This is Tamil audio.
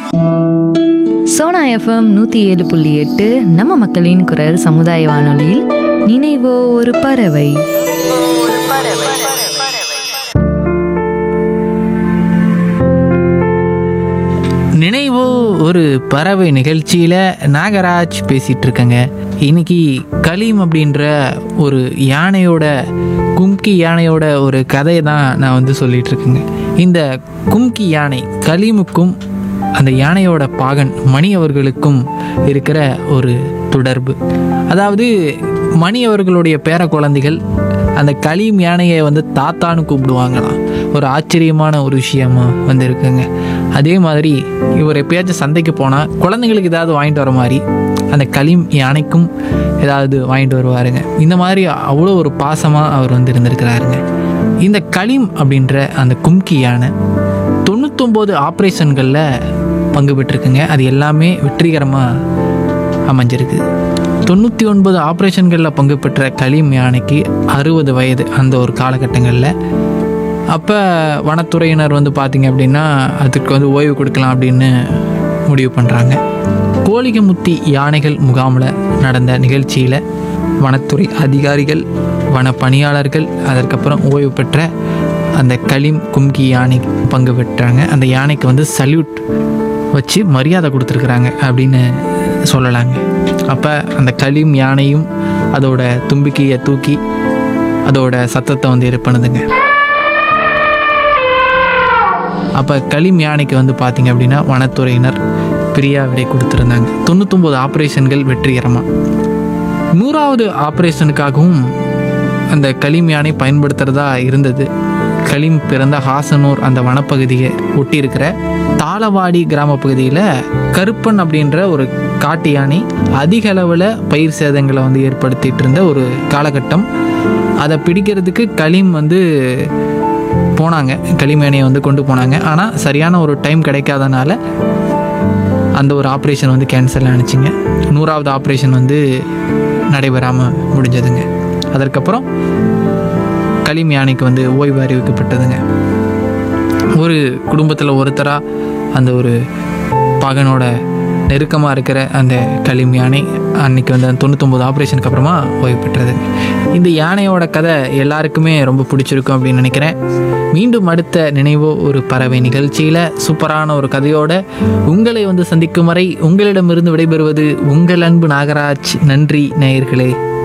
சோனா எஃப்எம் நூற்றி ஏழு புள்ளி எட்டு நம்ம மக்களின் குரல் சமுதாய வானொலியில் நினைவோ ஒரு பறவை நினைவோ ஒரு பறவை நிகழ்ச்சியில் நாகராஜ் பேசிகிட்டு இருக்கேங்க இன்னைக்கு கலீம் அப்படின்ற ஒரு யானையோட கும்கி யானையோட ஒரு கதையை தான் நான் வந்து சொல்லிட்டு இருக்கேங்க இந்த கும்கி யானை கலீமுக்கும் அந்த யானையோட பாகன் மணி அவர்களுக்கும் இருக்கிற ஒரு தொடர்பு அதாவது மணி அவர்களுடைய பேர குழந்தைகள் அந்த கலீம் யானையை வந்து தாத்தான்னு கூப்பிடுவாங்களாம் ஒரு ஆச்சரியமான ஒரு விஷயமா வந்து இருக்குங்க அதே மாதிரி இவர் எப்பயாச்சும் சந்தைக்கு போனால் குழந்தைங்களுக்கு ஏதாவது வாங்கிட்டு வர மாதிரி அந்த கலீம் யானைக்கும் ஏதாவது வாங்கிட்டு வருவாருங்க இந்த மாதிரி அவ்வளோ ஒரு பாசமாக அவர் வந்து இருந்திருக்கிறாருங்க இந்த கலீம் அப்படின்ற அந்த கும்கி யானை தொண்ணூத்தொம்பது ஆப்ரேஷன்களில் பங்கு பெற்றிருக்குங்க அது எல்லாமே வெற்றிகரமாக அமைஞ்சிருக்கு தொண்ணூற்றி ஒன்பது ஆப்ரேஷன்களில் பங்கு பெற்ற கலீம் யானைக்கு அறுபது வயது அந்த ஒரு காலகட்டங்களில் அப்போ வனத்துறையினர் வந்து பார்த்திங்க அப்படின்னா அதுக்கு வந்து ஓய்வு கொடுக்கலாம் அப்படின்னு முடிவு பண்ணுறாங்க கோலிகமுத்தி யானைகள் முகாமில் நடந்த நிகழ்ச்சியில் வனத்துறை அதிகாரிகள் வன பணியாளர்கள் அதற்கப்புறம் ஓய்வு பெற்ற அந்த கலீம் கும்கி யானை பங்கு பெற்றாங்க அந்த யானைக்கு வந்து சல்யூட் வச்சு மரியாதை கொடுத்துருக்குறாங்க அப்படின்னு சொல்லலாங்க அப்போ அந்த கலீம் யானையும் அதோட தும்பிக்கையை தூக்கி அதோட சத்தத்தை வந்து இது பண்ணுதுங்க அப்போ களீம் யானைக்கு வந்து பார்த்தீங்க அப்படின்னா வனத்துறையினர் பிரியா விடை கொடுத்துருந்தாங்க தொண்ணூத்தொம்பது ஆப்ரேஷன்கள் வெற்றிகரமாக நூறாவது ஆப்ரேஷனுக்காகவும் அந்த களீம் யானை பயன்படுத்துகிறதா இருந்தது களீம் பிறந்த ஹாசனூர் அந்த வனப்பகுதியை ஒட்டி இருக்கிற தாளவாடி கிராம பகுதியில் கருப்பன் அப்படின்ற ஒரு காட்டு யானை அதிக அளவில் பயிர் சேதங்களை வந்து ஏற்படுத்திட்டு இருந்த ஒரு காலகட்டம் அதை பிடிக்கிறதுக்கு களீம் வந்து போனாங்க களிமேனியை வந்து கொண்டு போனாங்க ஆனால் சரியான ஒரு டைம் கிடைக்காதனால அந்த ஒரு ஆப்ரேஷன் வந்து கேன்சல் ஆனிச்சிங்க நூறாவது ஆப்ரேஷன் வந்து நடைபெறாமல் முடிஞ்சதுங்க அதற்கப்புறம் களீம் யானைக்கு வந்து ஓய்வு அறிவிக்கப்பட்டதுங்க ஒரு குடும்பத்தில் ஒருத்தராக அந்த ஒரு பகனோட நெருக்கமாக இருக்கிற அந்த களீம் யானை அன்னைக்கு வந்து அந்த தொண்ணூத்தொம்பது ஆப்ரேஷனுக்கு அப்புறமா ஓய்வு பெற்றது இந்த யானையோட கதை எல்லாருக்குமே ரொம்ப பிடிச்சிருக்கும் அப்படின்னு நினைக்கிறேன் மீண்டும் அடுத்த நினைவோ ஒரு பறவை நிகழ்ச்சியில் சூப்பரான ஒரு கதையோட உங்களை வந்து சந்திக்கும் வரை உங்களிடமிருந்து விடைபெறுவது உங்கள் அன்பு நாகராஜ் நன்றி நேயர்களே